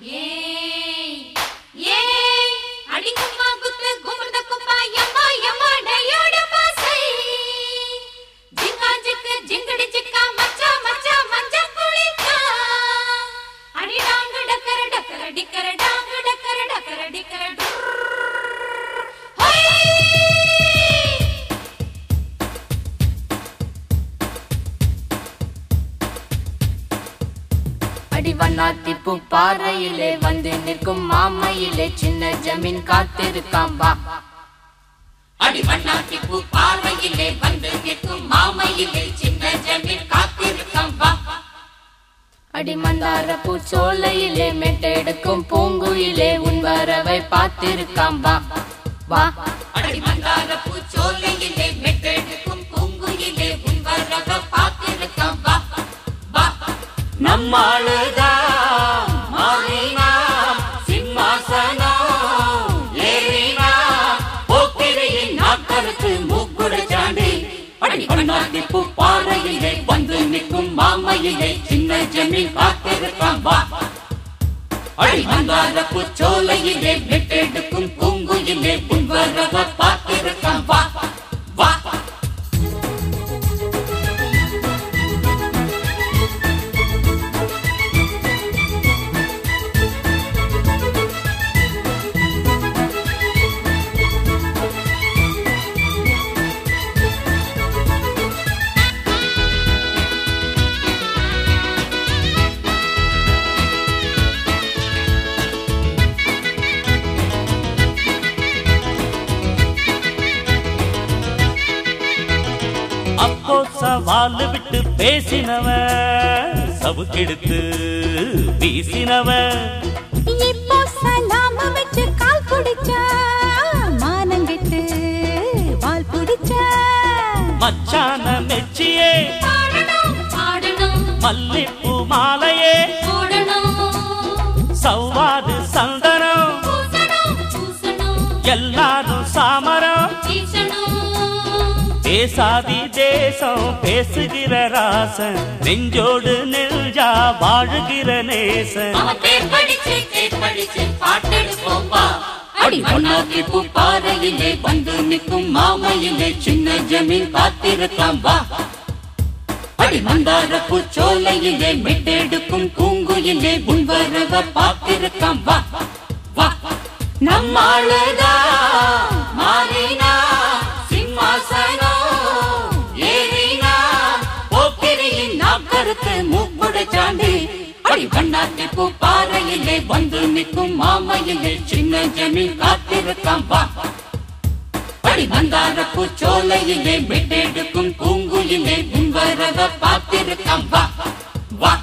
ஏய் ஏய் அடிக்குமா குத்து குமுர்த குப்பா யம்மா யம்மா டையோட பாசை ஜிங்கா ஜிக்கு ஜிங்கடி ஜிக்கா மச்சா மச்சா மஞ்ச குளிக்கா அடி டாங்கு டக்கர டக்கர டிக்கர டாங்கு டக்கர டக்கர டிக்கர ஹோய் அடிவண்ணாத்திப்பு பாறையிலே வந்து நிற்கும் மாமையிலே சின்ன ஜமீன் காத்திருக்காம் வா அடிவண்ணாத்தி பூ பார்வையிலே வந்து நிற்கும் மாமையிலே சின்ன ஜமீன் காத்திருக்கம் வா அடி மந்தார பூச்சோலையிலே மெட்டெடுக்கும் பூங்குயிலே உன் வரவை பார்த்திருக்காம் வா வா அடி மந்தார பூச்சோலையிலே மெட்டெடுக்கும் பூங்குயிலே உன் வரவ பார்த்திருக்கம் வா வா நம்மாளுதான் மாறினாம் சிம்மாசனம் ஏறினாம் போக்கிரியின் நாக்கருக்கு மூக்குட சாண்டி அடி பண்ணாதிப்பு பாறையிலே வந்து நிற்கும் மாமையிலே சின்ன ஜமீன் காத்திருக்காம் வா அடி வந்தாத பூச்சோலையிலே விட்டெடுக்கும் பூங்குயிலே உன் வரவ பார்த்திருக்காம் வா வா அப்போ சவால் விட்டு பேசினவன் சவுக்கெடுத்து வீசினவன் இப்போ சலாம வச்சு கால் குடிச்சா மானங்கெட்டு வால் பிடிச்சா மச்சான மெச்சியே பாடணும் பாடணும் மல்லிப்பூ மாலையே போடணும் சவ்வாது சந்தனம் பூசணும் பூசணும் எல்லாரும் சாமரம் வீசணும் பேசாதி தேசம் பேசுகிற ராசன் நெஞ்சோடு நெஞ்சா வாழுகிற நேசன் அவன் பேர் படிச்சு பேர் படிச்சு பாட்டெடுப்போம் வா அடி ஒன்னாக்கி பூ பாறையிலே வந்து நிற்கும் மாமையிலே சின்ன ஜமீன் காத்திருக்காம் வா அடி மந்தார பூச்சோலையிலே மெட்டெடுக்கும் பூங்குயிலே உன் வரவ பார்த்திருக்காம் வா வா நம்மாளுதா மாறினா சிம்மாசனம் ஏறினா போக்கிரியின் நாக்கருக்கு மூக்குட சாண்டி அடி வண்ணாத்தி பூ பாறையிலே வந்து நிற்கும் மாமையிலே சின்ன ஜமீன் காத்திருக்காம் வா அடி மந்தார பூச்சோலையிலே விட்டெடுக்கும் பூங்குயிலே உன் வரவ பார்த்திருக்காம் வா வா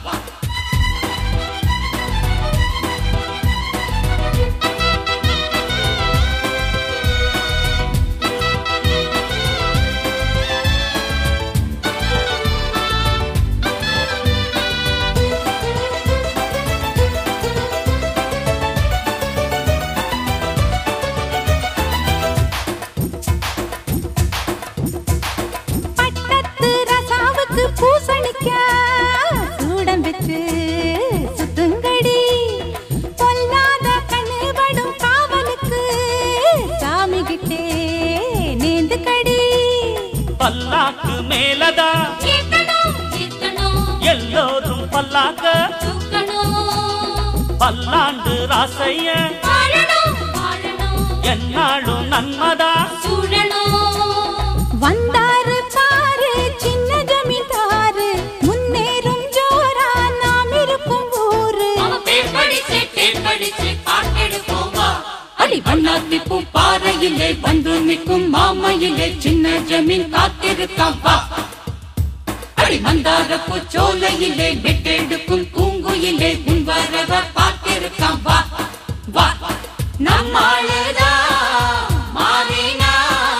பட்டத்து ரசாவுக்கு பூசணிக்கா சூடம் வச்சு சுத்துங்கடி பொல்லாத கண்ணு படும் காவலுக்கு சாமி கிட்டே நேந்து கடி பல்லாக்கு மேலதா கேட்கணும் கேட்கணும் எல்லோரும் பல்லாக்க தூக்கணும் பல்லாண்டு ராசைய வாழணும் வாழணும் என்னாலும் நன்மதா சூழணும் வந்தாரு பாரு சின்ன ஜமீன்தாரு முன்னேறும் ஜோரா நாம் இருக்கும் ஊரு அவன் பேர் படிச்சு பேர் படிச்சு பாட்டெடுப்போம் வா அடி வண்ணாத்தி பூ பாறையிலே வந்து நிற்கும் மாமையிலே சின்ன ஜமீன் காத்திருக்காம் வா அடி மந்தார பூச்சோலையிலே விட்டெடுக்கும் பூங்குயிலே உன் வரவ பார்த்திருக்காம் வா வா நம்மாளுதா மாறினா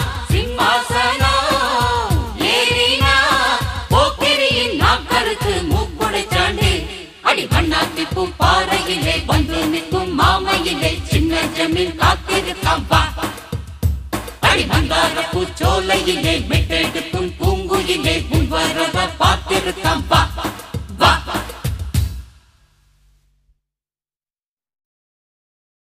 சிம்மாசனம் ஏறினா போக்கிரியின் நாக்கருக்கு மூக்குடை சாண்டி அடி வண்ணாத்தி பூ பாறையிலே வந்து நிற்கும் மாமையிலே சின்ன ஜமீன் காத்திருக்காம் வா அடி மந்தார பூச்சோலையிலே மெட்டெடுக்கும் பூங்குயிலே உன் வரவ பார்த்திருக்காம் வா